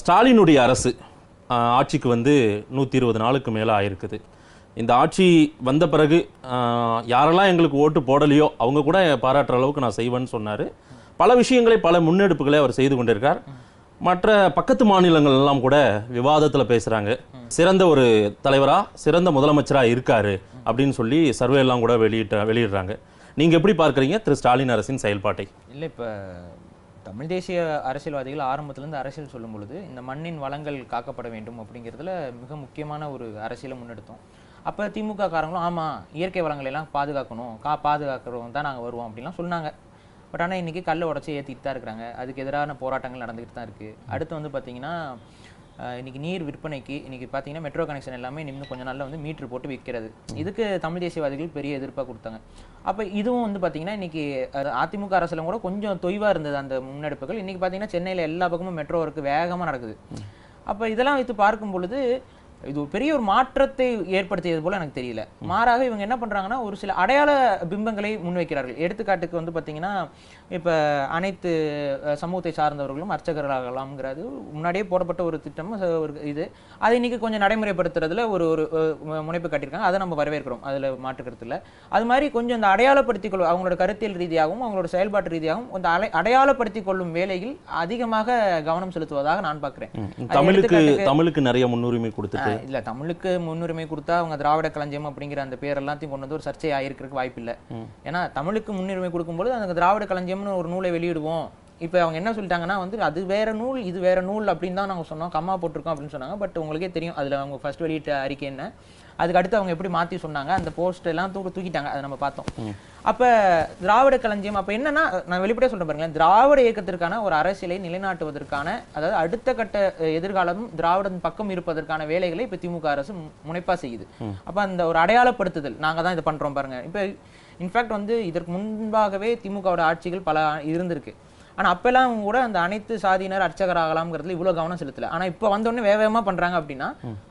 ஸ்டாலினுடைய அரசு ஆஹ், ஆட்சிக்கு வந்து நூற்றி இருபது நாளுக்கு மேலே ஆயிருக்குது இந்த ஆட்சி வந்த பிறகு ஆஹ், யாரெல்லாம் எங்களுக்கு ஓட்டு போடலையோ அவங்க கூட பாராட்டுற அளவுக்கு நான் செய்வேன்னு சொன்னார் பல விஷயங்களை பல முன்னெடுப்புகளை அவர் செய்து கொண்டிருக்கார் மற்ற பக்கத்து மாநிலங்கள் எல்லாம் கூட விவாதத்தில் பேசுகிறாங்க சிறந்த ஒரு தலைவராக சிறந்த முதலமைச்சராக இருக்காரு அப்படின்னு சொல்லி சர்வே எல்லாம் கூட வெளியிட்ட வெளியிடுறாங்க நீங்கள் எப்படி பார்க்குறீங்க திரு ஸ்டாலின் அரசின் செயல்பாட்டை இல்லை இப்போ தமிழ் தேசிய அரசியல்வாதிகள் ஆரம்பத்திலேருந்து அரசியல் சொல்லும் பொழுது இந்த மண்ணின் வளங்கள் காக்கப்பட வேண்டும் அப்படிங்கிறதுல மிக முக்கியமான ஒரு அரசியலை முன்னெடுத்தோம் அப்போ திமுக காரங்களும் ஆமாம் இயற்கை வளங்களை எல்லாம் பாதுகாக்கணும் கா பாதுகாக்கிறவங்க தான் நாங்கள் வருவோம் அப்படின்லாம் சொன்னாங்க பட் ஆனால் இன்றைக்கி கல்லை உடச்சி ஏற்றிட்டு தான் இருக்கிறாங்க அதுக்கு எதிரான போராட்டங்கள் நடந்துக்கிட்டு தான் இருக்குது அடுத்து வந்து பார்த்தீங்கன்னா அஹ், இன்னைக்கு நீர் விற்பனைக்கு இன்னைக்கு பார்த்தீங்கன்னா மெட்ரோ கனெக்ஷன் எல்லாமே இன்னும் கொஞ்ச நாள்ல வந்து மீட்ரு போட்டு விற்கிறது இதுக்கு தமிழ் தேசியவாதிகள் பெரிய எதிர்ப்பாக கொடுத்தாங்க அப்போ இதுவும் வந்து பார்த்தீங்கன்னா இன்னைக்கு அஹ், அதிமுக அரசுல கூட கொஞ்சம் தொய்வாக இருந்தது அந்த முன்னெடுப்புகள் இன்னைக்கு பார்த்தீங்கன்னா சென்னையில் எல்லா பக்கமும் மெட்ரோ ஒர்க்கு வேகமாக நடக்குது அப்போ இதெல்லாம் வைத்து பார்க்கும் பொழுது இது ஒரு பெரிய ஒரு மாற்றத்தை ஏற்படுத்தியது போல எனக்கு தெரியல மாறாக இவங்க என்ன பண்றாங்கன்னா ஒரு சில அடையாள பிம்பங்களை முன்வைக்கிறார்கள் எடுத்துக்காட்டுக்கு வந்து பார்த்தீங்கன்னா இப்போ அனைத்து அஹ், சமூகத்தை சார்ந்தவர்களும் அர்ச்சகர்களாகலாம்ங்கிறது முன்னாடியே போடப்பட்ட ஒரு திட்டம் அஹ், ஒரு இது அதை இன்னைக்கு கொஞ்சம் நடைமுறைப்படுத்துறதுல ஒரு ஒரு அஹ், முனைப்பு காட்டியிருக்காங்க அதை நம்ம வரவேற்கிறோம் அதில் மாற்றுக்கிறது இல்லை அது மாதிரி கொஞ்சம் இந்த அடையாளப்படுத்திக் கொள்ளும் அவங்களோட கருத்தியல் ரீதியாகவும் அவங்களோட செயல்பாட்டு ரீதியாகவும் இந்த அலை அடையாளப்படுத்திக் கொள்ளும் வேலையில் அதிகமாக கவனம் செலுத்துவதாக நான் பார்க்கிறேன் அது தமிழுக்கு எடுத்துக்காட்டுக்கு- தமிழுக்கு நிறைய முன்னுரிமை கொடுத்துட்டு ஆ, இல்ல தமிழுக்கு முன்னுரிமை கொடுத்தா அவங்க திராவிட களஞ்சியம் அப்படிங்கிற அந்த பேர் எல்லாத்தையும் கொண்டு வந்து ஒரு சர்ச்சை ஆயிருக்கிறதுக்கு வாய்ப்பு இல்ல ஏன்னா தமிழுக்கு முன்னுரிமை கொடுக்கும்போது அந்த திராவிட களஞ்சியம்னு ஒரு நூலை வெளியிடுவோம் இப்போ அவங்க என்ன சொல்லிட்டாங்கன்னா வந்து அது வேற நூல் இது வேற நூல் அப்படின்னு தான் நாங்க சொன்னோம் கம்மா போட்டிருக்கோம் அப்படின்னு சொன்னாங்க பட் உங்களுக்கே தெரியும் அதுல அவங்க ஃபர்ஸ்ட் வெளியிட்ட அறிக்கை என்ன அதுக்கு அடுத்து அவங்க எப்படி மாத்தி சொன்னாங்க அந்த போஸ்ட் எல்லாம் தூக்க தூக்கிட்டாங்க அதை நம்ம பார்த்தோம் அப்ப திராவிட களஞ்சியம் அப்ப என்னன்னா நான் வெளிப்படையா சொல்றேன் பாருங்களேன் திராவிட இயக்கத்திற்கான ஒரு அரசியலை நிலைநாட்டுவதற்கான அதாவது அடுத்த கட்ட அஹ், எதிர்காலம் திராவிடன் பக்கம் இருப்பதற்கான வேலைகளை இப்ப திமுக அரசு மு- முனைப்பா செய்யுது அப்ப அந்த ஒரு அடையாளப்படுத்துதல் நாங்க தான் இதை பண்றோம் பாருங்க இப்ப இன்ஃபேக்ட் வந்து இதற்கு முன்பாகவே திமுகவோட ஆட்சிகள் பல இருந்திருக்கு ஆனா அப்பெல்லாம் கூட அந்த அனைத்து சாதியினர் அர்ச்சகராகலாம்ங்கிறதுல இவ்வளவு கவனம் செலுத்தல ஆனா இப்ப வந்த உடனே வேக வேகமா பண்றாங்க அப்படின்னா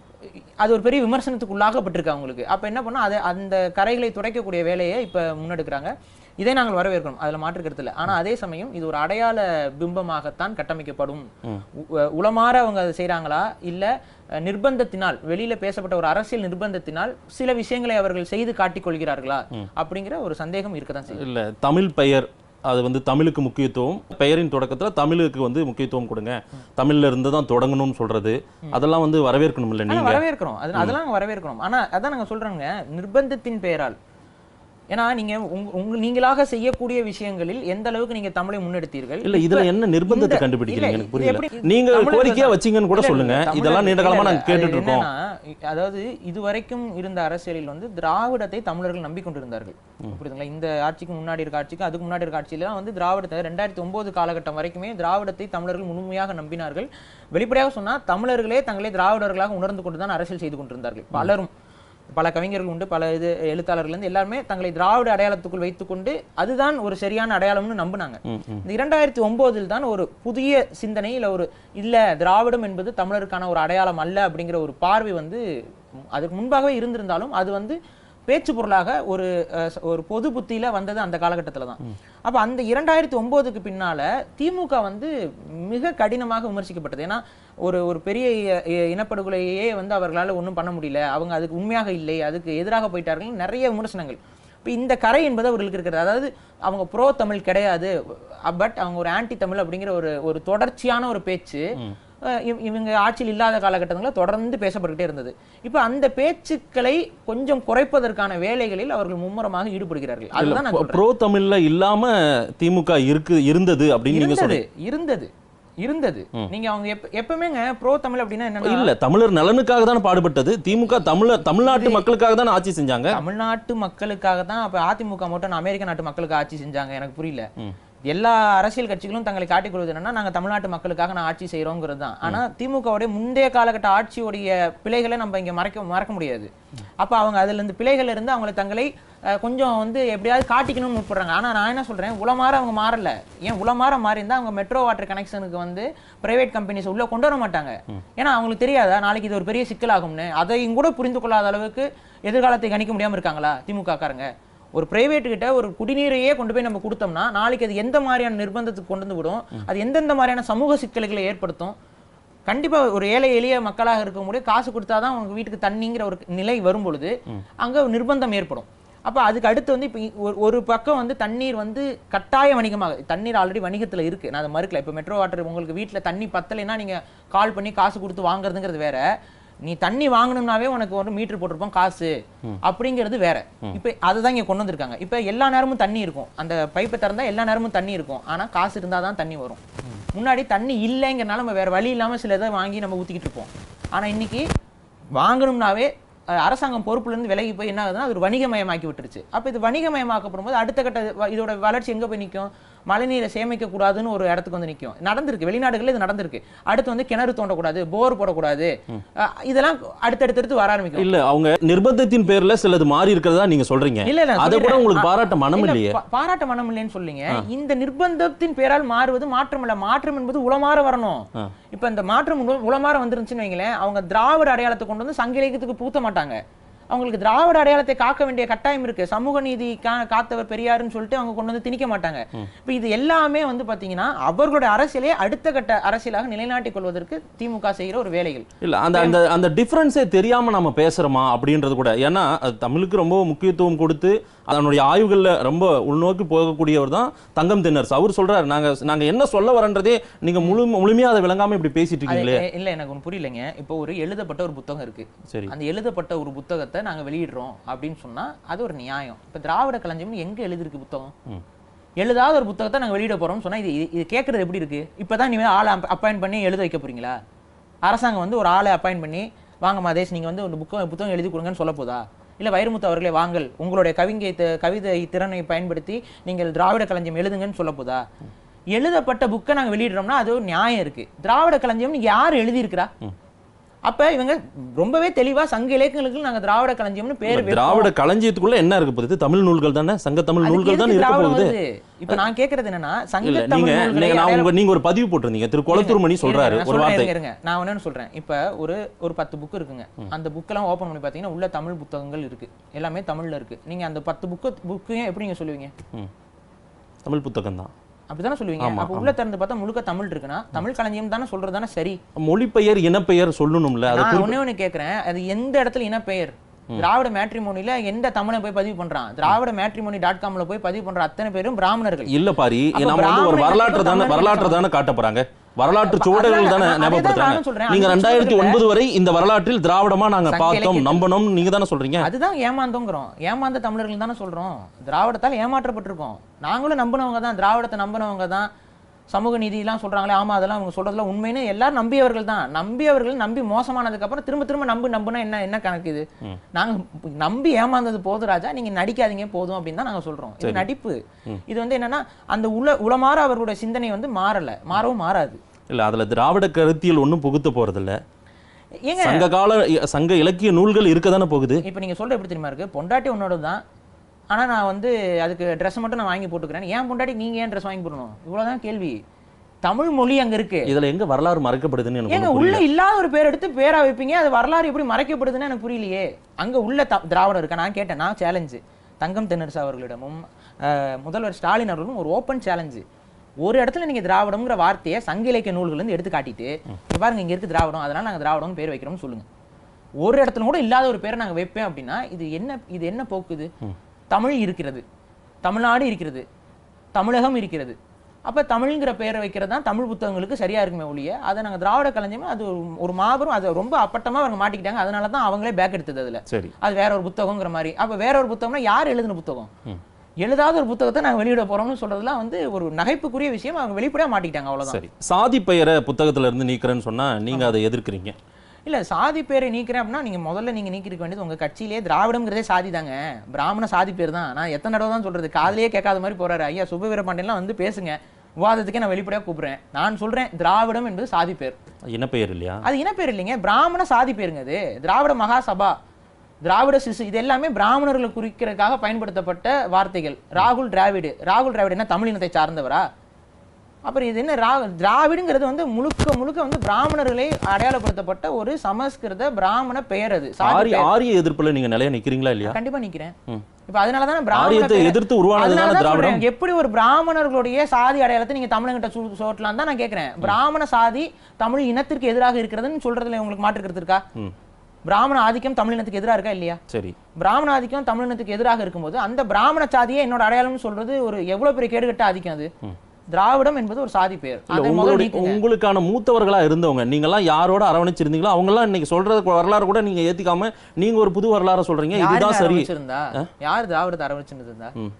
அது ஒரு பெரிய விமர்சனத்துக்கு உள்ளாகப்பட்டிருக்கு அவங்களுக்கு அப்ப என்ன பண்ணா அது அந்த கரைகளை துடைக்கக்கூடிய வேலையை இப்ப முன்னெடுக்கிறாங்க இதை நாங்கள் வரவேற்கிறோம் அதுல மாற்று கருத்து இல்லை ஆனா அதே சமயம் இது ஒரு அடையாள பிம்பமாகத்தான் கட்டமைக்கப்படும் உ- உளமாற அவங்க அதை செய்றாங்களா இல்ல அஹ், நிர்பந்தத்தினால் வெளியில பேசப்பட்ட ஒரு அரசியல் நிர்பந்தத்தினால் சில விஷயங்களை அவர்கள் செய்து காட்டிக் கொள்கிறார்களா அப்படிங்கிற ஒரு சந்தேகம் இருக்கத்தான் செய்யும் இல்ல தமிழ் பெயர் அது வந்து தமிழுக்கு முக்கியத்துவம் பெயரின் தொடக்கத்துல தமிழுக்கு வந்து முக்கியத்துவம் கொடுங்க தமிழ்ல இருந்து தான் தொடங்கணும்னு சொல்றது அதெல்லாம் வந்து வரவேற்கணும் இல்ல ஆனா நீங்க வரவேற்கிறோம் அது அதெல்லாம் நாங்க வரவேற்கிறோம் ஆனா அதான் நாங்க சொல்றோங்க நிர்பந்தத்தின் பெயரால் ஏன்னா நீங்க உங்க- உங்க நீங்களாக செய்யக்கூடிய விஷயங்களில் எந்த அளவுக்கு நீங்க தமிழை முன்னெடுத்தீர்கள் இல்ல இதுல என்ன நிர்பந்தத்தை இந்த- கண்டுபிடிக்கிறீங்க இல்ல, எனக்கு இது புரியல எப்படி- நீங்க தமிழர்கள் கோரிக்கையா தான். வச்சீங்கன்னு கூட இல்ல, சொல்லுங்க இல்ல, தமிழர் இதெல்லாம் நீண்ட காலமா இல்ல, நாங்க இல்ல, கேட்டுட்டு அது இருக்கோம் என்னன்னா, அதாவது இதுவரைக்கும் இருந்த அரசியலில் வந்து திராவிடத்தை தமிழர்கள் நம்பிக்கொண்டிருந்தார்கள் புரியுதுங்களா இந்த ஆட்சிக்கு முன்னாடி இருக்க ஆட்சிக்கு அதுக்கு முன்னாடி இருக்க ஆட்சியில வந்து திராவிடத்தை ரெண்டாயிரத்தி ஒன்பது காலகட்டம் வரைக்குமே திராவிடத்தை தமிழர்கள் முழுமையாக நம்பினார்கள் வெளிப்படையாக சொன்னா தமிழர்களே தங்களை திராவிடர்களாக உணர்ந்து கொண்டு தான் அரசியல் செய்து கொண்டிருந்தார்கள் பலரும் பல கவிஞர்கள் உண்டு பல இது எழுத்தாளர்கள் இருந்து எல்லாருமே தங்களை திராவிட அடையாளத்துக்குள் வைத்துக்கொண்டு அதுதான் ஒரு சரியான அடையாளம்னு நம்பினாங்க இந்த இரண்டாயிரத்தி ஒன்பதில் தான் ஒரு புதிய சிந்தனை இல்ல ஒரு இல்ல திராவிடம் என்பது தமிழருக்கான ஒரு அடையாளம் அல்ல அப்படிங்கிற ஒரு பார்வை வந்து அதுக்கு முன்பாகவே இருந்திருந்தாலும் அது வந்து பேச்சு பொருளாக ஒரு அஹ், ச- ஒரு பொது புத்தியில வந்தது அந்த காலகட்டத்துல தான் அப்ப அந்த இரண்டாயிரத்தி ஒன்பதுக்கு பின்னால திமுக வந்து மிக கடினமாக விமர்சிக்கப்பட்டது ஏன்னா ஒரு ஒரு பெரிய இ- இ- இனப்படுகொலையே வந்து அவர்களால ஒண்ணும் பண்ண முடியல அவங்க அதுக்கு உண்மையாக இல்லை அதுக்கு எதிராக போயிட்டார்கள் நிறைய விமர்சனங்கள் இப்போ இந்த கரை என்பது அவர்களுக்கு இருக்கிறது அதாவது அவங்க ப்ரோ தமிழ் கிடையாது பட் அவங்க ஒரு ஆன்டி தமிழ் அப்படிங்கிற ஒரு ஒரு தொடர்ச்சியான ஒரு பேச்சு அஹ் இவ- இவங்க ஆட்சியில் இல்லாத காலகட்டங்களில் தொடர்ந்து பேசப்பட்டுக்கிட்டே இருந்தது இப்போ அந்த பேச்சுக்களை கொஞ்சம் குறைப்பதற்கான வேலைகளில் அவர்கள் மும்முரமாக ஈடுபடுகிறார்கள் அதுதான் நான் சொல்றேன் ப்ரோ தமிழ்ல இல்லாம திமுக இருக்கு இருந்தது அப்படின்னு நீங்க இருந்தது சொல்றீங்க இருந்தது இருந்தது நீங்க அவங்க எப்ப எப்பவுமேங்க ப்ரோ தமிழ் அப்படின்னா என்னன்னா இல்ல தமிழர் நலனுக்காக தானே பாடுபட்டது திமுக தமிழ தமிழ்நாட்டு மக்களுக்காக தானே ஆட்சி செஞ்சாங்க தமிழ்நாட்டு மக்களுக்காக தான் அப்ப அதிமுக மட்டும் நான் அமெரிக்க நாட்டு மக்களுக்கு ஆட்சி செஞ்சாங்க எனக்கு புரியல எல்லா அரசியல் கட்சிகளும் தங்களை காட்டிக் கொள்வது என்னன்னா நாங்க தமிழ்நாட்டு மக்களுக்காக நான் ஆட்சி செய்யறோங்கிறது தான் ஆனா திமுகவுடைய முந்தைய காலகட்ட ஆட்சியுடைய பிழைகளை நம்ம இங்க மறைக்க மறக்க முடியாது அப்ப அவங்க அதுல இருந்து பிழைகள் இருந்து அவங்களை தங்களை அஹ், கொஞ்சம் வந்து எப்படியாவது காட்டிக்கணும்னு முற்படுறாங்க ஆனா நான் என்ன சொல்றேன் உளமாற அவங்க மாறல ஏன் உளமாற மாறி இருந்தா அவங்க மெட்ரோ வாட்டர் கனெக்ஷனுக்கு வந்து பிரைவேட் கம்பெனிஸ் உள்ள கொண்டு வர மாட்டாங்க ஏன்னா அவங்களுக்கு தெரியாதா நாளைக்கு இது ஒரு பெரிய சிக்கலாகும்னு அதையும் கூட புரிந்து கொள்ளாத அளவுக்கு எதிர்காலத்தை கணிக்க முடியாம இருக்காங்களா திமுக காரங்க ஒரு பிரைவேட் கிட்ட ஒரு குடிநீரையே கொண்டு போய் நம்ம கொடுத்தோம்னா நாளைக்கு அது எந்த மாதிரியான நிர்பந்தத்துக்கு கொண்டு வந்து விடும் அது எந்தெந்த மாதிரியான சமூக சிக்கல்களை ஏற்படுத்தும் கண்டிப்பா ஒரு ஏழை எளிய மக்களாக இருக்க முடியும் காசு கொடுத்தாதான் உங்க வீட்டுக்கு தண்ணிங்கிற ஒரு நிலை வரும் பொழுது அங்க நிர்பந்தம் ஏற்படும் அப்ப அதுக்கு அடுத்து வந்து இப்போ ஒரு ஒரு பக்கம் வந்து தண்ணீர் வந்து கட்டாய வணிகமாக தண்ணீர் ஆல்ரெடி வணிகத்துல இருக்கு நான் அதை மறுக்கல இப்போ மெட்ரோ வாட்டர் உங்களுக்கு வீட்ல தண்ணி பத்தலைன்னா நீங்க கால் பண்ணி காசு கொடுத்து வாங்குறதுங்கிறது வேற நீ தண்ணி வாங்கணும்னாவே உனக்கு ஒரு மீட்டர் போட்டிருப்போம் காசு அப்படிங்கிறது வேற இப்போ அதுதான் இங்க கொண்டு வந்திருக்காங்க இப்போ எல்லா நேரமும் தண்ணி இருக்கும் அந்த பைப்பை திறந்தா எல்லா நேரமும் தண்ணி இருக்கும் ஆனா காசு இருந்தாதான் தான் தண்ணி வரும் முன்னாடி தண்ணி இல்லைங்கிறனால நம்ம வேற வழி இல்லாம சில இதை வாங்கி நம்ம ஊத்திக்கிட்டு இருப்போம் ஆனா இன்னைக்கு வாங்கணும்னாவே அஹ், அரசாங்கம் பொறுப்புல இருந்து விலகி போய் என்ன ஆகுதுன்னா அது ஒரு வணிகமயமாக்கி விட்டுருச்சு அப்ப இது வணிகமயமாக்கப்படும் போது அடுத்த கட்ட வ- இதோட வளர்ச்சி எங்க போய் நிக்கும் மழைநீரை சேமிக்க கூடாதுன்னு ஒரு இடத்துக்கு வந்து நிக்கும் நடந்திருக்கு வெளிநாடுகளில் இது நடந்திருக்கு அடுத்து வந்து கிணறு தோண்டக்கூடாது போர் போடக்கூடாது அஹ், இதெல்லாம் அடுத்தடுத்தடுத்து வர ஆரம்பிக்கும் இல்ல அவங்க நிர்பந்தத்தின் பேர்ல சிலது மாறி இருக்கிறதா நீங்க சொல்றீங்க இல்ல இல்ல அதை கூட சொல்லிடுறேன். உங்களுக்கு அ- பாராட்ட மனம் இல்ல, இல்லையே பா- பாராட்ட மனம் இல்லைன்னு சொல்லிங்க இந்த நிர்பந்தத்தின் பேரால் மாறுவது மாற்றம் இல்ல மாற்றம் என்பது உளமாற வரணும் ஆ. இப்ப இந்த மாற்றம் உள- உளமாற வந்துருந்துச்சுன்னு வைங்களேன் அவங்க திராவிட அடையாளத்தை கொண்டு வந்து சங்க இலக்கியத்துக்கு பூத்த மாட்டாங்க அவங்களுக்கு திராவிட அடையாளத்தை காக்க வேண்டிய கட்டாயம் இருக்கு சமூக நீதி கா- காத்தவர் பெரியாருன்னு சொல்லிட்டு அவங்க கொண்டு வந்து திணிக்க மாட்டாங்க இப்ப இது எல்லாமே வந்து பாத்தீங்கன்னா அவர்களுடைய அரசியலே அடுத்த கட்ட அரசியலாக நிலைநாட்டிக் கொள்வதற்கு திமுக செய்கிற ஒரு வேலைகள் இல்ல அந்த அந்த அந்த டிஃபரன்ஸே தெரியாம நம்ம பேசுறோமா அப்படின்றது கூட ஏன்னா அது தமிழுக்கு ரொம்ப முக்கியத்துவம் கொடுத்து அதனுடைய ஆய்வுகள்ல ரொம்ப உள்நோக்கி போகக்கூடியவர் தான் தங்கம் தென்னரசு அவர் சொல்றாரு நாங்க நாங்க என்ன சொல்ல வரன்றதே நீங்க முழு முழுமையா அதை விளங்காம இப்படி பேசிட்டு அது- இருக்கீங்களே இல்ல எனக்கு ஒன்று புரியலைங்க இப்போ ஒரு எழுதப்பட்ட ஒரு புத்தகம் இருக்கு சரி அந்த எழுதப்பட்ட ஒரு புத்தகத்தை நாங்க வெளியிடுறோம் அப்படின்னு சொன்னா அது ஒரு நியாயம் இப்ப திராவிட களஞ்சியம் எங்க எழுதிருக்கு புத்தகம் ம். எழுதாத ஒரு புத்தகத்தை நாங்க வெளியிட போறோம்னு சொன்னா இது இது- இது கேட்கறது எப்படி இருக்கு இப்பதான் நீங்க ஆளை அப்பாயிண்ட் பண்ணி எழுத வைக்க போறீங்களா அரசாங்கம் வந்து ஒரு ஆளை அப்பாயிண்ட் பண்ணி வாங்க மாதேஷ் நீங்க வந்து ஒரு புக்கம் புத்தகம் எழுதி கொடுங்கன்னு சொல்ல போதா இல்ல வைரமுத்து அவர்களே வாங்கள் உங்களுடைய கவிங்கை தி- கவிதை திறனை பயன்படுத்தி நீங்கள் திராவிட களஞ்சியம் எழுதுங்கன்னு சொல்ல போதா எழுதப்பட்ட புக்கை நாங்க வெளியிடுறோம்னா அது ஒரு நியாயம் இருக்கு திராவிட களஞ்சியம்னு யார் எழுதியிருக்கிறா அப்ப இவங்க ரொம்பவே தெளிவா சங்க இலக்கியங்களுக்கு நாங்க திராவிட களஞ்சியம்னு பேர் வைப்போம். திராவிட களஞ்சியத்துக்குள்ள என்ன இருக்க போகுது தமிழ் நூல்கள் தானே சங்க தமிழ் அதுக்கு நூல்கள் தானே எதுக்கு இருக்க திராவிடம் போகுது வருது? இப்ப நான் கேக்குறது என்னன்னா சங்க இல்ல தமிழ் நீங்க நூல்களை நீங்க நான் அடையாளம் உங்க நீங்க ஒரு பதிவு போட்டிருந்தீங்க திரு குளத்தூர் மணி சொல்றாரு இருங்க, நான் ஒரு சொல்றேன், வார்த்தை இருங்க, இருங்க. நான் ஒண்ணு சொல்றேன் இப்ப ஒரு ஒரு பத்து புக் இருக்குங்க அந்த புக்கெல்லாம் ஓபன் பண்ணி பாத்தீங்கன்னா உள்ள தமிழ் புத்தகங்கள் இருக்கு எல்லாமே தமிழ்ல இருக்கு நீங்க அந்த பத்து புக்கு புக்கையும் எப்படி நீங்க சொல்லுவீங்க ம். தமிழ் புத்தகம் தான் அப்படிதானே சொல்லுவீங்க ஆமா, அப்ப உள்ள திறந்து பார்த்தா முழுக்க தமிழ் இருக்குன்னா தமிழ் களஞ்சியம் தானே சொல்றது தானே சரி மொழிபெயர் இனப்பெயர் சொல்லணும்ல அதை நான் குறிப்பி- ஒண்ணே ஒண்ணு கேக்குறேன் அது எந்த இடத்துல இனப்பெயர் திராவிட மேட்ரிமோனில எந்த தமிழை போய் பதிவு பண்றான் திராவிட மேட்ரிமோனி டாட் காம்ல போய் பதிவு பண்ற அத்தனை பேரும் பிராமணர்கள் இல்ல பாரி அப்ப நம்ம வந்து ஒரு பிராமண வரலாற்று தானே இனத்துக்கு வரலாற்று தமிழ் தானே காட்ட போறாங்க வரலாற்று அப்ப சுவடுகள் அதுதான் தானே நான் அதே தான் ஞாபகப்படுத்துறாங்க நானும் சொல்றேன். நீங்க அந்த ரெண்டாயிரத்தி சுவடுகளை- ஒன்பது வரை இந்த வரலாற்றில் திராவிடமா நாங்க சங்க பார்த்தோம் இலக்கியத்தில் நம்பணும் நீங்க தானே சொல்றீங்க அதுதான் ஏமாந்தோங்கிறோம் ஏமாந்த தமிழர்கள் தானே சொல்றோம் திராவிடத்தால் ஏமாற்றப்பட்டிருக்கோம் நாங்களும் நம்பினவங்க தான் திராவிடத்தை நம்பினவங்க தான் சமூக நீதிலாம் சொல்றாங்களே ஆமா அதெல்லாம் அவங்க சொல்றதுல உண்மைன்னு எல்லாரும் நம்பியவர்கள் தான் நம்பியவர்கள் நம்பி மோசமானதுக்கு அப்புறம் திரும்ப திரும்ப நம்பு நம்புனா என்ன என்ன கணக்கு இது நாங்க நம்பி ஏமாந்தது போதும் ராஜா நீங்க நடிக்காதீங்க போதும் அப்படின்னு தான் நாங்க சொல்றோம் இது நடிப்பு இது வந்து என்னன்னா அந்த உல உளமாற அவர்களுடைய சிந்தனை வந்து மாறல மாறவும் மாறாது இல்ல அதுல திராவிட கருத்தியல் ஒண்ணும் புகுத்த போறது இல்ல ஏங்க சங்க கால சங்க இலக்கிய நூல்கள் இருக்க தானே போகுது இப்போ நீங்க சொல்ற எப்படி தெரியுமா இருக்கு பொண்டாட்டி உன்னோட தான் ஆனா நான் வந்து அதுக்கு ட்ரெஸ் மட்டும் நான் வாங்கி போட்டுக்கிறேன் ஏன் பொண்டாட்டி நீங்க ஏன் ட்ரெஸ் வாங்கி போடணும் இவ்வளவுதான் கேள்வி தமிழ் மொழி அங்க இருக்கு இதுல எங்க வரலாறு மறைக்கப்படுதுன்னு எனக்கு ஏங்க ஒண்ணும் உள்ள புரியல இல்லாத ஒரு பேர் எடுத்து பேரா வைப்பீங்க அது வரலாறு எப்படி மறைக்கப்படுதுன்னு எனக்கு புரியலையே அங்க உள்ள த- திராவிடம் இருக்கா நான் கேட்டேன் நான் சேலஞ்சு தங்கம் தென்னரசு அவர்களிடமும் அஹ், முதல்வர் ஸ்டாலின் அவர்களும் ஒரு ஓப்பன் சேலஞ்சு ஒரு இடத்துல நீங்க திராவிடம்ங்கிற வார்த்தையை சங்க இலக்கிய நூல்கள் இருந்து எடுத்து காட்டிட்டு இங்க பாருங்க இங்க இருக்கு திராவிடம் அதனால நாங்க திராவிடம் பேர் வைக்கிறோம்னு சொல்லுங்க ஒரு இடத்துல கூட இல்லாத ஒரு பேரை நாங்க வைப்பேன் அப்படின்னா இது என்ன இது என்ன போக்குது தமிழ் இருக்கிறது தமிழ்நாடு இருக்கிறது தமிழகம் இருக்கிறது அப்ப தமிழ்ங்கிற பேரை வைக்கிறது தான் தமிழ் புத்தகங்களுக்கு சரியா இருக்குமே ஒழிய அதை நாங்க திராவிட கலைஞமே அது ஒரு- ஒரு மாபெரும் அது ரொம்ப அப்பட்டமா அவங்க மாட்டிக்கிட்டாங்க அதனால தான் அவங்களே பேக் எடுத்தது அதுல சரி அது வேற ஒரு புத்தகங்கிற மாதிரி அப்ப வேற ஒரு புத்தகம்னா யார் எழுதின புத்தகம் எழுதாத ஒரு புத்தகத்தை நாங்க வெளியிட போறோம்னு சொல்றதுலாம் வந்து ஒரு நகைப்புக்குரிய விஷயம் அவங்க வெளிப்படையா மாட்டிக்கிட்டாங்க அவ்வளவுதான் சரி சாதி பெயரை புத்தகத்துல இருந்து நீக்கிறேன்னு சொன்னா நீங்க அதை எதிர்க்கிறீங்க இல்ல சாதி பேரை நீக்கிறேன் அப்படின்னா நீங்க முதல்ல நீங்க நீக்கிருக்க வேண்டியது உங்க கட்சியிலே திராவிடம்ங்கிறதே சாதி தாங்க பிராமண சாதி பேர் தான் நான் எத்தனை தடவை தான் சொல்றது காதுலயே கேட்காத மாதிரி போறாரு ஐயா சுபவீர பாண்டியன்லாம் வந்து பேசுங்க விவாதத்துக்கே நான் வெளிப்படையா கூப்பிடுறேன் நான் சொல்றேன் திராவிடம் என்பது சாதி பேர் இனப்பெயர் இல்லையா அது இனப்பேர் இல்லைங்க பிராமண சாதி பேருங்க அது திராவிட மகாசபா திராவிட சிசு இது எல்லாமே பிராமணர்களை குறிக்கிறதுக்காக பயன்படுத்தப்பட்ட வார்த்தைகள் ராகுல் டிராவிடு ராகுல் டிராவிடு என்ன தமிழ் இனத்தை சார்ந்தவரா அப்புறம் இது என்ன ரா திராவிடுங்கிறது வந்து முழுக்க முழுக்க வந்து பிராமணர்களே அடையாளப்படுத்தப்பட்ட ஒரு சமஸ்கிருத பிராமண பெயர் அது சாதி ஆரிய பெயர். ஆரிய எதிர்ப்புல நீங்க நிலையா நிக்கிறீங்களா இல்லையா கண்டிப்பா நிக்கிறேன் ம். இப்ப அதனால தானே பிராமண ஆரியத்தை பெயர் எதிர்த்து உருவானதுதான அதனால தான் திராவிடம் சொல்றேன், எப்படி ஒரு பிராமணர்களுடைய சாதி அடையாளத்தை நீங்க தமிழங்கிட்ட சு சோட்டலாம் தான் நான் கேட்கிறேன் பிராமண சாதி தமிழ் இனத்திற்கு எதிராக இருக்கிறதுன்னு சொல்றதுல உங்களுக்கு மாற்றுக்கிறது இருக்கா ம். பிராமண ஆதிக்கம் தமிழ் இனத்துக்கு எதிராக இருக்கா இல்லையா சரி பிராமண ஆதிக்கம் தமிழ் இனத்துக்கு எதிராக இருக்கும்போது அந்த பிராமண சாதியே என்னோட அடையாளம்னு சொல்றது ஒரு எவ்வளவு பெரிய கேடுகட்ட ஆதிக்கம் அது திராவிடம் என்பது ஒரு சாதி பெயர் இல்ல அதை முதல்ல உங்களுடைய நீக்குங்க. உங்களுக்கான மூத்தவர்களா இருந்தவங்க நீங்கெல்லாம் யாரோட அரவணைச்சிருந்தீங்களோ அவங்க எல்லாம் இன்னைக்கு சொல்றது வரலாறு கூட நீங்க ஏத்திக்காம நீங்க ஒரு புது வரலாறு சொல்றீங்க யாருங்க இதுதான் சரி அரவணைச்சிருந்தா யார் திராவிடத்தை அரவணைச்சிருந்தா ம்.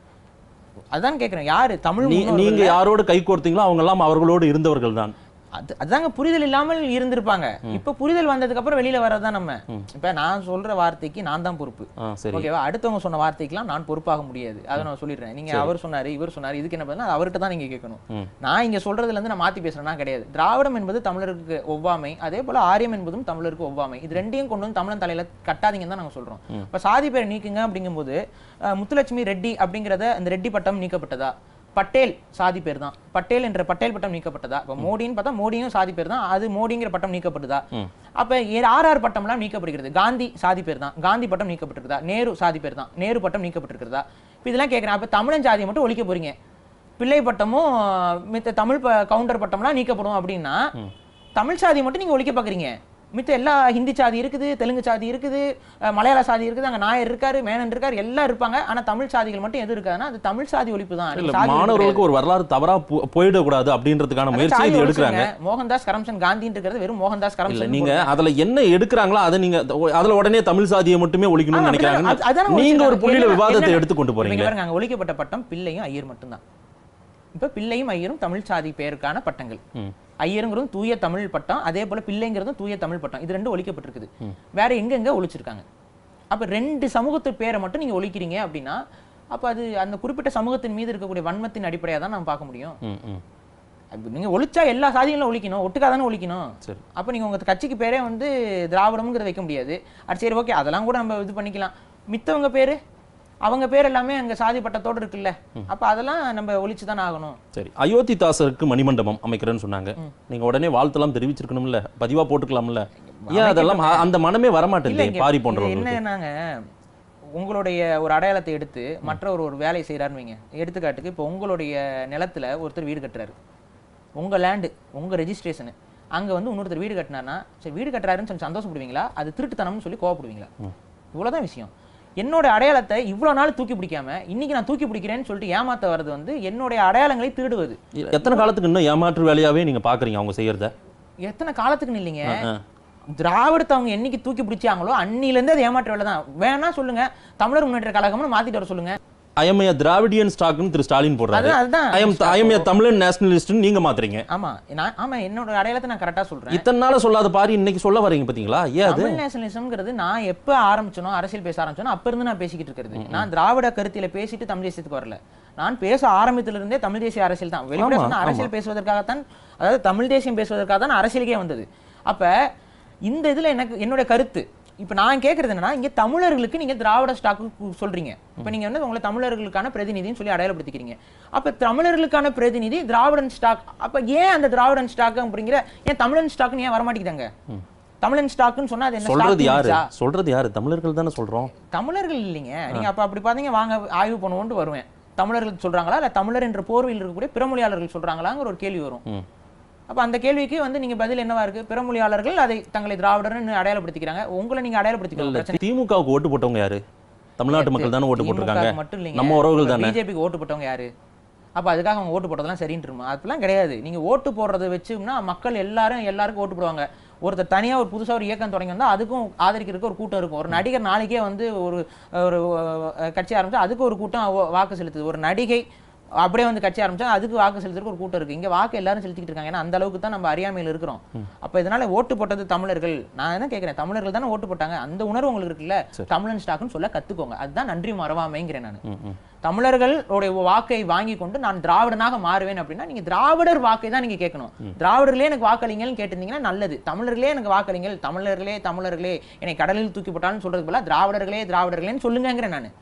அதான் கேக்குறேன் யாரு தமிழ் நீ முன்னோர்கள் நீங்க யாரோட கை கோர்த்தீங்களோ அவங்க எல்லாம் அவர்களோடு இருந்தவர்கள் தான் அது அதாங்க புரிதல் இல்லாமல் இருந்திருப்பாங்க இப்ப புரிதல் வந்ததுக்கு அப்புறம் வெளியில வர்றதுதான் நம்ம இப்ப நான் சொல்ற வார்த்தைக்கு நான் தான் பொறுப்பு ஆ சரி ஓகேவா அடுத்தவங்க சொன்ன வார்த்தைக்கெல்லாம் நான் பொறுப்பாக முடியாது அதை நான் சொல்லிடுறேன் நீங்க அவர் சொன்னாரு இவர் சொன்னாரு இதுக்கு என்ன பண்ணா அவர்கிட்ட தான் நீங்க கேட்கணும் ம். நான் இங்க சொல்றதுல இருந்து நான் மாத்தி பேசுறேன்னா கிடையாது திராவிடம் என்பது தமிழருக்கு ஒவ்வாமை அதே போல ஆரியம் என்பதும் தமிழருக்கு ஒவ்வாமை இது ரெண்டையும் கொண்டு வந்து தமிழன் தலையில கட்டாதீங்கன்னு தான் நாங்க சொல்றோம் இப்ப சாதி பேரை நீக்குங்க அப்படிங்கும்போது அஹ், முத்துலட்சுமி ரெட்டி அப்படிங்கறத அந்த ரெட்டி பட்டம் நீக்கப்பட்டதா பட்டேல் சாதி பேர் தான் பட்டேல் என்ற பட்டேல் பட்டம் நீக்கப்பட்டதா இப்ப மோடின்னு பார்த்தா மோடியும் சாதி பேர் தான் அது மோடிங்கிற பட்டம் நீக்கப்பட்டதா ம். அப்ப ஆர் ஆர் பட்டம்லாம் நீக்கப்படுகிறது காந்தி சாதி பேர் தான் காந்தி பட்டம் நீக்கப்பட்டிருக்குதா நேரு சாதி பேர் தான் நேரு பட்டம் நீக்கப்பட்டிருக்கிறதா இப்ப இதெல்லாம் கேட்குறேன் அப்ப தமிழன் ஜாதியை மட்டும் ஒழிக்க போறீங்க பிள்ளை பட்டமும் மித்த தமிழ் ப- கவுண்டர் பட்டம்லாம் நீக்கப்படும் அப்படின்னா தமிழ் சாதியை மட்டும் நீங்க ஒழிக்க பாக்குறீங்க மித்த எல்லா ஹிந்தி சாதி இருக்குது தெலுங்கு சாதி இருக்குது அஹ் மலையாள சாதி இருக்குது அங்க நாயர் இருக்காரு மேனன் இருக்காரு எல்லாம் இருப்பாங்க ஆனா தமிழ் சாதிகள் மட்டும் எது இருக்காதுன்னா அது தமிழ் சாதி ஒழிப்பு தான் இல்ல நீங்க சாதி ஒழிப்பு மாணவர்களுக்கு ஒரு வரலாறு தவறா போ- போயிடக்கூடாது அப்படின்றதுக்கான கிடையாது. முயற்சி சாதி இது எடுக்கிறாங்க ஒழிச்சுங்க. மோகன்தாஸ் கரம்சன் காந்தின்னு இருக்கிறது வெறும் மோகன்தாஸ் இல்ல கரம்சன் நீங்க அதுல என்ன எடுக்கிறாங்களோ அதை நீங்க அதுல உடனே தமிழ் சாதியை மட்டுமே ஒழிக்கணும்னு ஆ, அப்படிதான். அது- நினைக்கிறாங்க அதானே நீங்க ஒரு ஒழிச்சிருக்காங்க. புள்ளியில என்ன- விவாதத்தை என்ன- எடுத்து கொண்டு இப்ப போறீங்க இங்க பாருங்க அங்க ஒழிக்கப்பட்ட பட்டம் பிள்ளையும் ஐயர் மட்டும்தான் இப்ப பிள்ளையும் ஐயரும் தமிழ் சாதி பெயருக்கான பட்டங்கள் ம். ஐயருங்கிறதும் தூய தமிழ் பட்டம் அதே போல பிள்ளைங்கிறதும் தூய தமிழ் பட்டம் இது ரெண்டும் ஒழிக்கப்பட்டிருக்குது வேற எங்கெங்க ஒழிச்சிருக்காங்க அப்ப ரெண்டு சமூகத்து பேரை மட்டும் நீங்க ஒழிக்கிறீங்க அப்படின்னா அப்ப அது அந்த குறிப்பிட்ட சமூகத்தின் மீது இருக்கக்கூடிய வன்மத்தின் அடிப்படையா தான் நம்ம பார்க்க முடியும் ம், ம். அப்ப நீங்க ஒழிச்சா எல்லா சாதிகளும் ஒழிக்கணும் ஒட்டுக்கா தானே ஒழிக்கணும் சரி அப்ப நீங்க உங்க கட்சிக்கு பேரே வந்து திராவிடம்ங்கிறத வைக்க முடியாது அது சரி ஓகே அதெல்லாம் கூட நம்ம இது பண்ணிக்கலாம் மித்தவங்க பேரு அவங்க பேர் எல்லாமே அங்க சாதி பட்டத்தோட இருக்குல்ல அப்ப அதெல்லாம் நம்ம ஒழிச்சு தானே ஆகணும் சரி அயோத்தி தாசருக்கு மணிமண்டபம் அமைக்கிறேன்னு சொன்னாங்க நீங்க உடனே வாழ்த்தெல்லாம் தெரிவிச்சிருக்கணும்ல பதிவா போட்டுக்கலாம்ல ஏன் அதெல்லாம் அ- அந்த மனமே இல்ல வரமாட்டேங்குது இங்க பாரி இது போன்றவங்களுக்கு என்னன்னாங்க உங்களுடைய ஒரு அடையாளத்தை எடுத்து மற்றவர் ஒரு வேலை செய்யறாருன்னு வைங்க எடுத்துக்காட்டுக்கு இப்போ உங்களுடைய நிலத்துல ஒருத்தர் வீடு கட்டுறாரு உங்க லேண்டு உங்க ரெஜிஸ்ட்ரேஷனு அங்க வந்து இன்னொருத்தர் வீடு கட்டினார்னா சரி வீடு கட்டுறாருன்னு சொல்லி சந்தோஷப்படுவீங்களா அது திருட்டுத்தனம்னு சொல்லி கோவப்படுவீங்களா இவ்வளவுதான் விஷயம் என்னோட அடையாளத்தை இவ்வளவு நாள் தூக்கி பிடிக்காம இன்னைக்கு நான் தூக்கி பிடிக்கிறேன்னு சொல்லிட்டு ஏமாத்த வர்றது வந்து என்னுடைய அடையாளங்களை திருடுவது எத்தனை காலத்துக்கு இன்னும் ஏமாற்று வேலையாவே நீங்க பாக்குறீங்க அவங்க செய்யறத எத்தனை காலத்துக்கு இல்லைங்க ஆ. திராவிடத்தை அவங்க என்னைக்கு தூக்கி பிடிச்சாங்களோ அன்னில இருந்து அது ஏமாற்ற வேலை தான் வேணா சொல்லுங்க தமிழர் முன்னேற்ற கழகம்னு மாத்திட்டு வர சொல்லுங்க ஐஎம்ஏ திராவிடியன் ஸ்டாக்னு திரு ஸ்டாலின் போடுறாரு அதான் அதுதான் ஐஎம் ஐஎம்ஏ தமிழன் நேஷனலிஸ்ட்னு நீங்க மாத்துறீங்க ஆமா நான் ஆமா என்னோட அடையாளத்தை நான் கரெக்டா சொல்றேன் இத்தனை நாள சொல்லாத பாரி இன்னைக்கு சொல்ல வரீங்க பாத்தீங்களா ஏன் அது தமிழ் நேஷனலிசம்ங்கிறது நான் எப்ப ஆரம்பிச்சனோ அரசியல் பேச ஆரம்பிச்சனோ அப்ப இருந்து நான் பேசிக்கிட்டு இருக்கிறது நான் திராவிட கருத்தில பேசிட்டு தமிழ் தேசியத்துக்கு வரல நான் பேச ஆரம்பித்துல இருந்தே தமிழ் தேசிய அரசியல் தான் வெளிப்படையா ஆமா, சொன்னா அரசியல் பேசுவதற்காகத்தான் அதாவது தமிழ் தேசியம் பேசுவதற்காக தான் அரசியலுக்கே வந்தது அப்ப இந்த இதுல எனக்கு என்னுடைய கருத்து இப்ப நான் கேக்குறது என்னன்னா இங்க தமிழர்களுக்கு நீங்க திராவிட ஸ்டாக்கு சொல்றீங்க இப்ப நீங்க வந்து உங்களை தமிழர்களுக்கான பிரதிநிதின்னு சொல்லி அடையாளப்படுத்திக்கிறீங்க அப்ப தமிழர்களுக்கான பிரதிநிதி திராவிடன் ஸ்டாக் அப்ப ஏன் அந்த திராவிடன் ஸ்டாக் அப்படிங்கிற ஏன் தமிழன் ஸ்டாக்னு ஏன் வரமாட்டேங்குதாங்க தமிழன் ஸ்டாக்னு சொன்னா அது என்ன சொல்றது stock யாரு units ஆ? சொல்றது யாரு தமிழர்கள் தானே சொல்றோம் தமிழர்கள் இல்லைங்க நீங்க அப்ப அப்படி பாத்தீங்க வாங்க ஆய்வு பண்ணுவோம்னு வருவேன் தமிழர்கள் சொல்றாங்களா இல்ல தமிழர் என்ற போர்வையில் இருக்கக்கூடிய பிறமொழியாளர்கள் சொல்றாங்களாங்கிற ஒரு கேள்வி வரும் ம். அப்ப அந்த கேள்விக்கு வந்து நீங்க பதில் என்னவா இருக்கு பிறமொழியாளர்கள் அதை தங்களை திராவிடர்னு அடையாளப்படுத்திக்கிறாங்க உங்களை நீங்க அடையாளப்படுத்திக்கலாம் பிரச்சனை திமுகவுக்கு ஓட்டு போட்டவங்க யாரு தமிழ்நாட்டு மக்கள் தானே ஓட்டு போட்டிருக்காங்க திமுக மட்டும் இல்லைங்க நம்ம உறவுகள் தானே பிஜேபிக்கு ஓட்டு போட்டவங்க யாரு அப்ப அதுக்காக அவங்க ஓட்டு போட்டதெல்லாம் சரின்ட்டுருமா அதெல்லாம் கிடையாது நீங்க ஓட்டு போடுறத வச்சோம்னா மக்கள் எல்லாரும் எல்லாருக்கும் ஓட்டு போடுவாங்க ஒருத்தர் தனியா ஒரு புதுசா ஒரு இயக்கம் தொடங்கி வந்தா அதுக்கும் ஆதரிக்கிறதுக்கு ஒரு கூட்டம் இருக்கும் ஒரு நடிகர் நாளைக்கே வந்து ஒரு ஒரு அஹ், கட்சி ஆரம்பிச்சா அதுக்கு ஒரு கூட்டம் வா- வாக்கு செலுத்துது ஒரு நடிகை அப்படியே வந்து கட்சி ஆரம்பிச்சா அதுக்கு வாக்கு செலுத்துறதுக்கு ஒரு கூட்டம் இருக்கு இங்க வாக்கு எல்லாரும் செலுத்திக்கிட்டு இருக்காங்க ஏன்னா அந்த அளவுக்கு தான் நம்ம அறியாமையில் இருக்கிறோம் அப்ப இதனால ஓட்டு போட்டது தமிழர்கள் நான் என்ன கேட்கிறேன் தமிழர்கள் தானே ஓட்டு போட்டாங்க அந்த உணர்வு உங்களுக்கு இருக்குல்ல தமிழன் ஸ்டாக்னு சொல்ல கத்துக்கோங்க அதுதான் நன்றி மறவாமைங்கிறேன் நான் ம், ம். தமிழர்களுடைய வாக்கை வாங்கி கொண்டு நான் திராவிடனாக மாறுவேன் அப்படின்னா நீங்க திராவிடர் வாக்கை தான் நீங்க கேட்கணும் திராவிடர்களே எனக்கு வாக்களிங்கன்னு கேட்டிருந்தீங்கன்னா நல்லது தமிழர்களே எனக்கு வாக்களிங்கள் தமிழர்களே தமிழர்களே என்னை கடலில் தூக்கி போட்டான்னு சொல்றது போல திராவிடர்களே திராவிடர்களேன்னு சொல்லுங்கங்கிறேன் நான்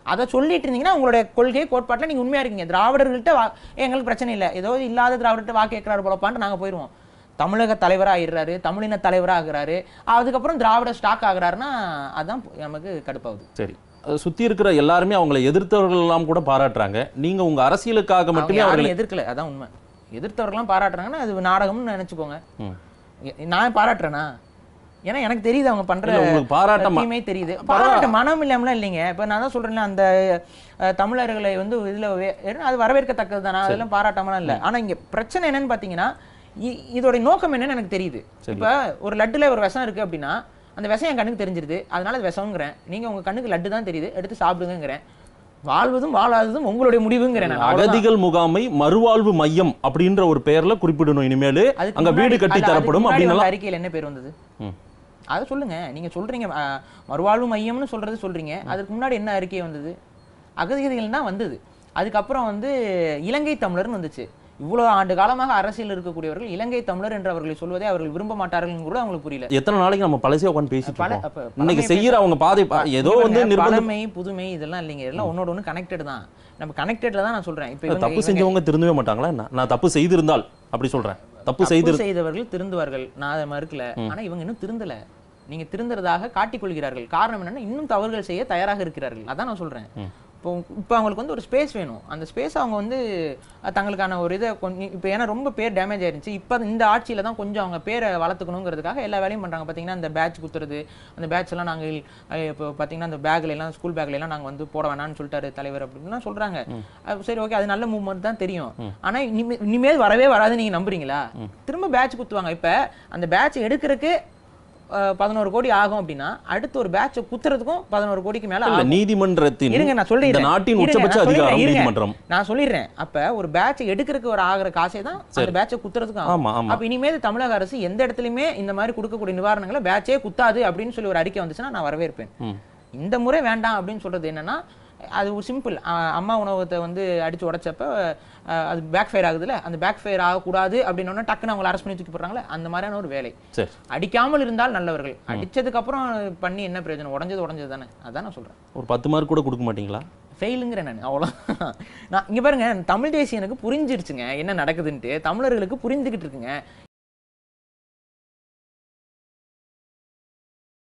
அதை சொல்லிட்டு இருந்தீங்கன்னா உங்களுடைய கொள்கை கோட்பாட்டில் நீங்க உண்மையா இருக்கீங்க திராவிடர்கள்ட்ட வா எங்களுக்கு பிரச்சனை இல்லை ஏதோ இல்லாத திராவிடர்கிட்ட வாக்கு கேட்கிறாரு போலப்பான்ட்டு நாங்க போயிடுவோம் தமிழக தலைவரா ஆயிடுறாரு தமிழின தலைவரா ஆகுறாரு அதுக்கப்புறம் திராவிட ஸ்டாக் ஆகுறாருன்னா அதான் நமக்கு கடுப்பாகுது சரி அது சுத்தி இருக்கிற எல்லாருமே அவங்களை எதிர்த்தவர்கள் எல்லாம் கூட பாராட்டுறாங்க நீங்க உங்க அரசியலுக்காக அவங்க மட்டுமே அவர்களை யாரும் எதிர்க்கல அதான் உண்மை எதிர்த்தவர்கள்லாம் பாராட்டுறாங்கன்னா அது நாடகம்னு நினைச்சுக்கோங்க ம். எ- நான் பாராட்டுறேனா ஏன்னா எனக்கு தெரியுது அவங்க பண்ற இல்ல, உங்களுக்கு பாராட்டம் சத்தியமே தெரியுது பாராட்ட மனம் இல்லாமலாம் இல்லைங்க இப்ப நான் தான் சொல்றேன்ல அந்த அஹ், தமிழர்களை வந்து இதுல வே- ஏன்னா அது வரவேற்கத்தக்கது தானே அதெல்லாம் பாராட்டாமலாம் இல்ல ஆனா இங்க பிரச்சனை என்னன்னு பாத்தீங்கன்னா இ- இதோட நோக்கம் என்னன்னு எனக்கு தெரியுது இப்ப ஒரு லட்டுல ஒரு விஷம் இருக்கு அப்படின்னா அந்த விஷம் என் கண்ணுக்கு தெரிஞ்சிருது அதனால அது விஷம்ங்கிறேன் நீங்க உங்க கண்ணுக்கு லட்டு தான் தெரியுது எடுத்து சாப்பிடுங்கிறேன் வாழ்வதும் வாழாததும் உங்களுடைய முடிவுங்கிறேன் நான். அவ்வளவுதான். அகதிகள் முகாமை மறுவாழ்வு மையம் அப்படின்ற ஒரு பெயர்ல குறிப்பிடணும் இனிமேலு அதுக்கு அங்க வீடு முன்னாடி- கட்டி அல்ல, அதுக்கு தரப்படும் முன்னாடி அப்படின்னு வந்த எல்லாம் அறிக்கையில என்ன பேர் வந்தது ம். அதை சொல்லுங்க நீங்க சொல்றீங்க அஹ், மறுவாழ்வு மையம்னு சொல்றது சொல்றீங்க அதுக்கு முன்னாடி என்ன அறிக்கை வந்தது அகதிகள் தான் வந்தது அதுக்கப்புறம் வந்து இலங்கை தமிழர்னு வந்துச்சு இவ்வளவு ஆண்டு காலமாக அரசியல் இருக்கக்கூடியவர்கள் இலங்கை தமிழர் என்று அவர்களை சொல்வதை அவர்கள் விரும்ப மாட்டார்கள் கூட அவங்களுக்கு புரியல எத்தனை நாளைக்கு நம்ம பழசே உட்காந்து பேசிட்டு பல- இருக்கோம் அப்ப இன்னைக்கு பழமையை செய்யற அவங்க பாதை பா- ஏதோ இங்க வந்து பாருங்க, நிர்பந்தம் பழமை புதுமை இதெல்லாம் இல்லைங்க இதெல்லாம் ஒன்னோட ஒன்று கனெக்டட் தான் நம்ம கனெக்டட்ல தான் நான் சொல்றேன் இப்போ இவங்க- தப்பு இவங்க- செஞ்சவங்க திருந்தவே மாட்டாங்களா என்ன நான் தப்பு செய்திருந்தால் அப்படி சொல்றேன் தப்பு செய்து தப்பு செய்தவர்கள் திருந்துவார்கள் நான் அதை மறுக்கல ஆனா இவங்க இன்னும் திருந்தல நீங்க திருந்துறதாக காட்டிக் கொள்கிறார்கள் காரணம் என்னன்னா இன்னும் தவறுகள் செய்ய தயாராக இருக்கிறார்கள் அதான் நான் சொல்றேன் இப்போ இப்போ அவங்களுக்கு வந்து ஒரு ஸ்பேஸ் வேணும் அந்த ஸ்பேஸ் அவங்க வந்து அஹ், தங்களுக்கான ஒரு இதை கொஞ்சம் இப்போ ஏன்னா ரொம்ப பேர் டேமேஜ் ஆயிருந்துச்சு இப்போ இந்த ஆட்சியில தான் கொஞ்சம் அவங்க பேரை வளர்த்துக்கணுங்கிறதுக்காக எல்லா வேலையும் பண்றாங்க பாத்தீங்கன்னா அந்த பேட்ச் குத்துறது அந்த பேட்ச் எல்லாம் நாங்கள் அஹ், இப்போ பாத்தீங்கன்னா அந்த பேக்ல எல்லாம் ஸ்கூல் பேக்ல எல்லாம் நாங்க வந்து போட வேணாம்னு சொல்லிட்டாரு தலைவர் அப்படின்லாம் சொல்றாங்க அஹ், சரி ஓகே அது நல்ல மூவ்மெண்ட் தான் தெரியும் ஆனா இனிமே இனிமேல் வரவே வராது நீங்க நம்புறீங்களா திரும்ப பேட்ச் குத்துவாங்க இப்ப அந்த பேட்ச் எடுக்கிறதுக்கு பதினோரு கோடி ஆகும் அப்படின்னா அடுத்து ஒரு பேட்சை குத்துறதுக்கும் பதினோரு கோடிக்கு மேல இல்ல ஆகும். நீதிமன்றத்தின் இருங்க நான் இந்த சொல்லிடுறேன் நாட்டின் இருங்க, உச்சபட்ச நான் சொல்லிடுறேன், அதிகாரம் இருங்க. நீதிமன்றம் நான் சொல்லிடுறேன் அப்ப ஒரு பேட்ச் எடுக்கிறதுக்கு ஒரு ஆகிற காசே தான் அந்த பேட்சை குத்துறதுக்கு ஆகும் ஆமா ஆமா அப்ப இனிமேல் தமிழக அரசு எந்த இடத்துலயுமே இந்த மாதிரி கொடுக்கக்கூடிய நிவாரணங்களை பேட்சே குத்தாது அப்படின்னு சொல்லி ஒரு அறிக்கை வந்துச்சுன்னா நான் வரவேற்பேன் ம். இந்த முறை வேண்டாம் அப்படின்னு சொல்றது என்னன்னா அது ஒரு சிம்பிள் அம்மா உணவகத்தை வந்து அடிச்சு உடைச்சப்ப அஹ், அது பேக் ஃபயர் ஆகுதுல்ல அந்த பேக் ஃபயர் ஆகக்கூடாது அப்படின்னு டக்குன்னு அவங்களை அரெஸ்ட் பண்ணி தூக்கி போடுறாங்களே அந்த மாதிரியான ஒரு வேலை சரி அடிக்காமல் இருந்தால் நல்லவர்கள் அடிச்சதுக்கு அப்புறம் பண்ணி என்ன பிரயோஜனம் உடஞ்சது உடஞ்சது தானே அதான் நான் சொல்றேன் ஒரு பத்து மார்க் கூட கொடுக்க மாட்டீங்களா ஃபெயிலுங்கிற நான் அவ்வளோ நான் இங்க பாருங்க தமிழ் தேசியனுக்கு புரிஞ்சிருச்சுங்க என்ன நடக்குதுன்ட்டு தமிழர்களுக்கு புரிஞ்சுக்கிட்டு இருக்குங்க